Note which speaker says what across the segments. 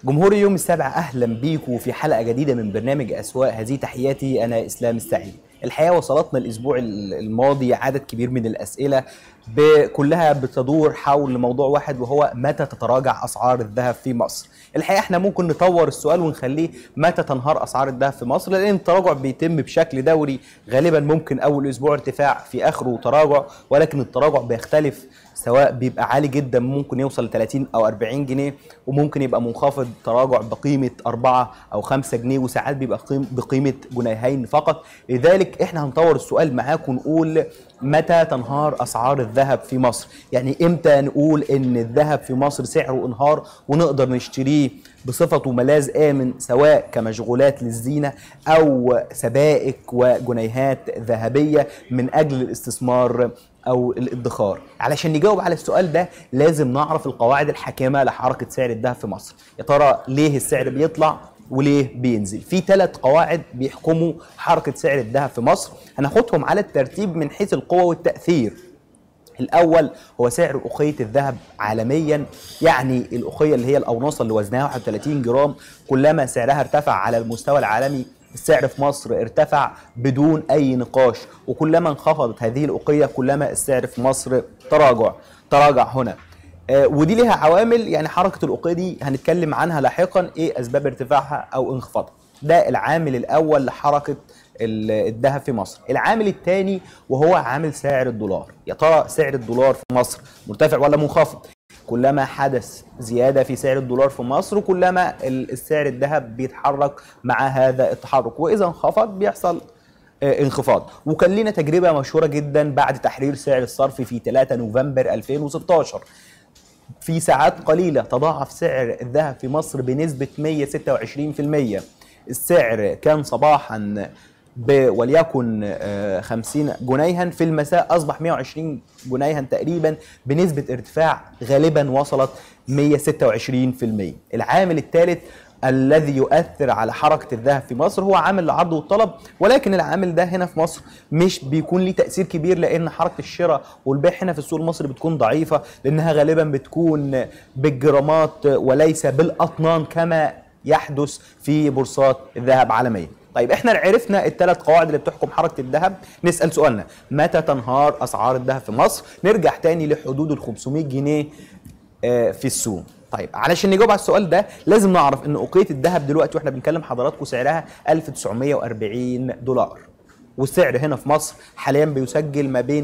Speaker 1: جمهور اليوم السابع اهلا بيكم في حلقه جديده من برنامج اسواق هذه تحياتي انا اسلام السعيد الحقيقه وصلتنا الاسبوع الماضي عدد كبير من الاسئله كلها بتدور حول موضوع واحد وهو متى تتراجع اسعار الذهب في مصر الحقيقه احنا ممكن نطور السؤال ونخليه متى تنهار اسعار الذهب في مصر لان التراجع بيتم بشكل دوري غالبا ممكن اول اسبوع ارتفاع في اخره تراجع ولكن التراجع بيختلف سواء بيبقى عالي جدا ممكن يوصل ل 30 او 40 جنيه وممكن يبقى منخفض تراجع بقيمه 4 او 5 جنيه وساعات بيبقى بقيمه جنيهين فقط لذلك احنا هنطور السؤال معاكم ونقول متى تنهار اسعار الذهب في مصر يعني امتى نقول ان الذهب في مصر سعره انهار ونقدر نشتريه بصفته ملاذ امن سواء كمشغولات للزينه او سبائك وجنيهات ذهبيه من اجل الاستثمار او الادخار علشان نجاوب على السؤال ده لازم نعرف القواعد الحاكمه لحركه سعر الذهب في مصر يا ترى ليه السعر بيطلع وليه بينزل في ثلاث قواعد بيحكموا حركه سعر الذهب في مصر هناخدهم على الترتيب من حيث القوه والتاثير الاول هو سعر اخيه الذهب عالميا يعني الاخيه اللي هي الاوناصه اللي وزنها 31 جرام كلما سعرها ارتفع على المستوى العالمي السعر في مصر ارتفع بدون اي نقاش وكلما انخفضت هذه الاقيه كلما السعر في مصر تراجع تراجع هنا آه ودي ليها عوامل يعني حركه الاقيه دي هنتكلم عنها لاحقا ايه اسباب ارتفاعها او انخفاضها ده العامل الاول لحركه الذهب في مصر العامل الثاني وهو عامل سعر الدولار يا ترى سعر الدولار في مصر مرتفع ولا منخفض كلما حدث زيادة في سعر الدولار في مصر كلما السعر الذهب بيتحرك مع هذا التحرك وإذا انخفض بيحصل انخفاض وكان لنا تجربة مشهورة جدا بعد تحرير سعر الصرف في 3 نوفمبر 2016 في ساعات قليلة تضاعف سعر الذهب في مصر بنسبة 126% السعر كان صباحا وليكن 50 جنيها في المساء اصبح 120 جنيها تقريبا بنسبه ارتفاع غالبا وصلت 126% العامل الثالث الذي يؤثر على حركة الذهب في مصر هو عامل العرض والطلب ولكن العامل ده هنا في مصر مش بيكون ليه تأثير كبير لأن حركة الشراء والبيع هنا في السوق المصري بتكون ضعيفة لأنها غالبا بتكون بالجرامات وليس بالأطنان كما يحدث في بورصات الذهب عالميا طيب احنا عرفنا الثلاث قواعد اللي بتحكم حركه الذهب نسال سؤالنا متى تنهار اسعار الذهب في مصر نرجع تاني لحدود ال 500 جنيه في السوق طيب علشان نجاوب على السؤال ده لازم نعرف ان اقيه الذهب دلوقتي واحنا بنكلم حضراتكم سعرها 1940 دولار والسعر هنا في مصر حاليا بيسجل ما بين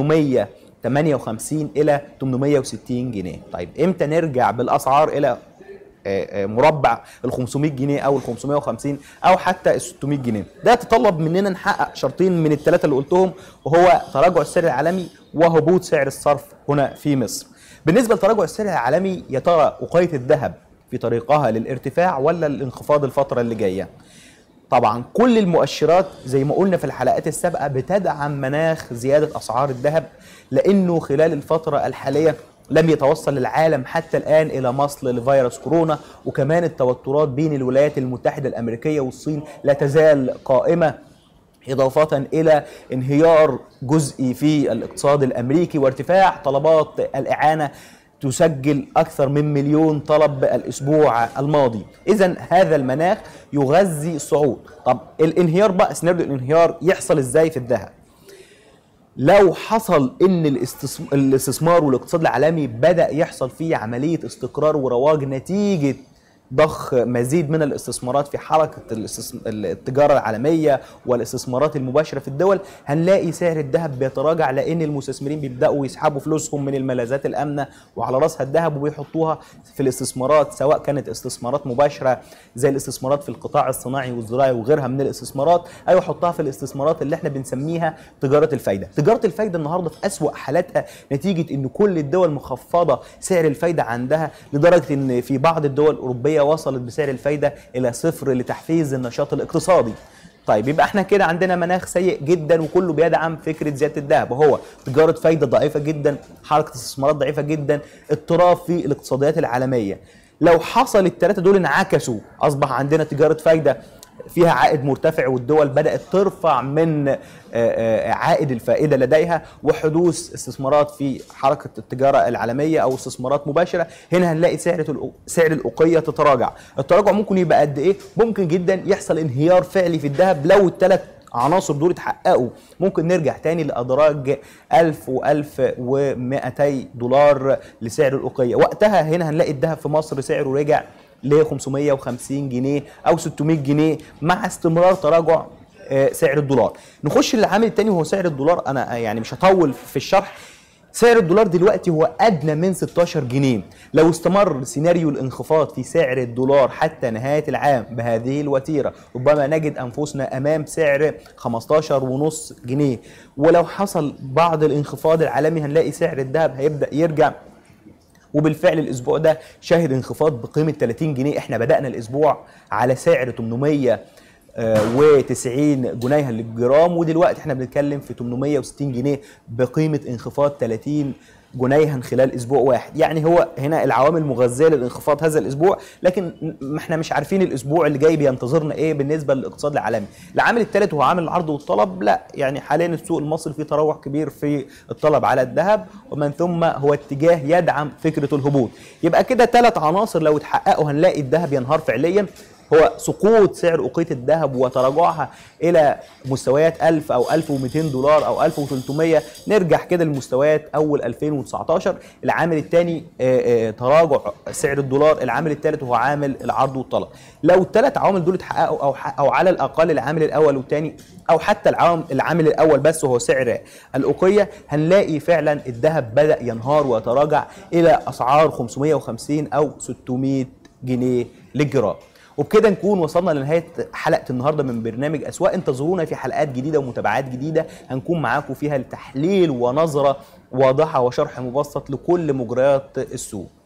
Speaker 1: 858 الى 860 جنيه طيب امتى نرجع بالاسعار الى مربع ال 500 جنيه او ال 550 او حتى ال 600 جنيه ده يتطلب مننا نحقق شرطين من الثلاثه اللي قلتهم وهو تراجع السعر العالمي وهبوط سعر الصرف هنا في مصر بالنسبه لتراجع السعر العالمي يا ترى وقايه الذهب في طريقها للارتفاع ولا الانخفاض الفتره اللي جايه طبعا كل المؤشرات زي ما قلنا في الحلقات السابقه بتدعم مناخ زياده اسعار الذهب لانه خلال الفتره الحاليه لم يتوصل العالم حتى الآن إلى مصل لفيروس كورونا وكمان التوترات بين الولايات المتحدة الأمريكية والصين لا تزال قائمة إضافة إلى انهيار جزئي في الاقتصاد الأمريكي وارتفاع طلبات الإعانة تسجل أكثر من مليون طلب الأسبوع الماضي إذا هذا المناخ يغذي الصعود طب الانهيار بقى سيناريو الانهيار يحصل إزاي في الذهب لو حصل ان الاستثمار والاقتصاد العالمي بدا يحصل فيه عمليه استقرار ورواج نتيجه ضخ مزيد من الاستثمارات في حركة التجارة العالمية والاستثمارات المباشرة في الدول هنلاقي سعر الذهب بيتراجع لأن المستثمرين بيبدأوا يسحبوا فلوسهم من الملاذات الآمنة وعلى رأسها الذهب وبيحطوها في الاستثمارات سواء كانت استثمارات مباشرة زي الاستثمارات في القطاع الصناعي والزراعي وغيرها من الاستثمارات أو يحطها في الاستثمارات اللي احنا بنسميها تجارة الفايدة تجارة الفايدة النهاردة في أسوأ حالاتها نتيجة أن كل الدول مخفضة سعر الفايدة عندها لدرجة أن في بعض الدول الأوروبية وصلت بسعر الفايدة إلى صفر لتحفيز النشاط الاقتصادي طيب يبقى احنا كده عندنا مناخ سيء جدا وكله بيدعم فكره زياده الذهب وهو تجاره فايده ضعيفه جدا حركه استثمارات ضعيفه جدا اضطراب في الاقتصاديات العالميه لو حصل الثلاثه دول انعكسوا اصبح عندنا تجاره فايده فيها عائد مرتفع والدول بدات ترفع من آه، آه، عائد الفائده لديها وحدوث استثمارات في حركه التجاره العالميه او استثمارات مباشره هنا هنلاقي سعر الأ- سعر الاوقيه تتراجع التراجع ممكن يبقى قد ايه ممكن جدا يحصل انهيار فعلي في الذهب لو الثلاث عناصر دول اتحققوا ممكن نرجع تاني لادراج 1000 و1200 دولار لسعر الاوقيه وقتها هنا هنلاقي الذهب في مصر سعره رجع ل 550 جنيه او 600 جنيه مع استمرار تراجع آه، سعر الدولار نخش للعامل التاني وهو سعر الدولار انا يعني مش هطول في الشرح سعر الدولار دلوقتي هو ادنى من 16 جنيه لو استمر سيناريو الانخفاض في سعر الدولار حتى نهايه العام بهذه الوتيره ربما نجد انفسنا امام سعر 15 ونص جنيه ولو حصل بعض الانخفاض العالمي هنلاقي سعر الذهب هيبدا يرجع وبالفعل الاسبوع ده شهد انخفاض بقيمه 30 جنيه احنا بدانا الاسبوع على سعر 800 و90 جنيه للجرام ودلوقتي احنا بنتكلم في 860 جنيه بقيمه انخفاض 30 جنيها خلال اسبوع واحد يعني هو هنا العوامل مغذيه للانخفاض هذا الاسبوع لكن ما احنا مش عارفين الاسبوع اللي جاي بينتظرنا ايه بالنسبه للاقتصاد العالمي العامل الثالث هو عامل العرض والطلب لا يعني حاليا السوق المصري فيه تراوح كبير في الطلب على الذهب ومن ثم هو اتجاه يدعم فكره الهبوط يبقى كده ثلاث عناصر لو اتحققوا هنلاقي الذهب ينهار فعليا هو سقوط سعر أوقية الذهب وتراجعها إلى مستويات 1000 أو 1200 دولار أو 1300 نرجع كده لمستويات أول 2019 العامل الثاني تراجع سعر الدولار العامل الثالث هو عامل العرض والطلب لو الثلاث عوامل دول اتحققوا أو أو على الأقل العامل الأول والثاني أو حتى العامل العامل الأول بس وهو سعر الأوقية هنلاقي فعلا الذهب بدأ ينهار ويتراجع إلى أسعار 550 أو 600 جنيه للجرام وبكده نكون وصلنا لنهايه حلقه النهارده من برنامج اسواق انتظرونا في حلقات جديده ومتابعات جديده هنكون معاكم فيها لتحليل ونظره واضحه وشرح مبسط لكل مجريات السوق